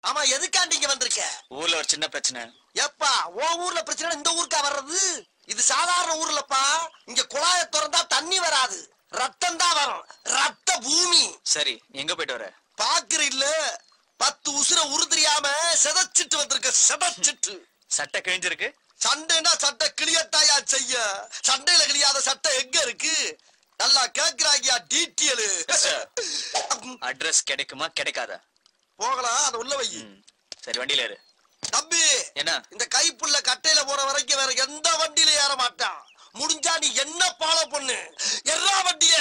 ஆமா எதுக்காண்டி இங்க வந்திருக்க ஊர்ல ஒரு சின்ன பிரச்சனை எப்பா உன் ஊர்ல பிரச்சனை இந்த ஊருக்கா வர்றது இது சாதாரண ஊர்லப்பா இங்க குழாய திறந்தா தண்ணி வராது ரத்தம் தான் வரும் ரத்த பூமி சரி எங்க போயிட்டு வர பாக்குற இல்ல பத்து உசுர உருதிரியாம செதச்சிட்டு வந்திருக்க செதச்சிட்டு சட்டை கிழிஞ்சிருக்கு சண்டைனா சட்டை கிளியத்தாயா செய்ய சண்டையில கிளியாத சட்டை எங்க இருக்கு நல்லா கேக்குறாங்கயா டீட்டியலு அட்ரஸ் கிடைக்குமா கிடைக்காதா போகலாம் அதை உள்ள வை ம். சரி வண்டியில ஏறு தம்பி என்ன இந்த கைப்புள்ள கட்டையில போற வரைக்கும் வேற எந்த வண்டியில ஏற மாட்டான் முடிஞ்சா நீ என்ன ஃபாலோ பண்ணு எல்லா வண்டிய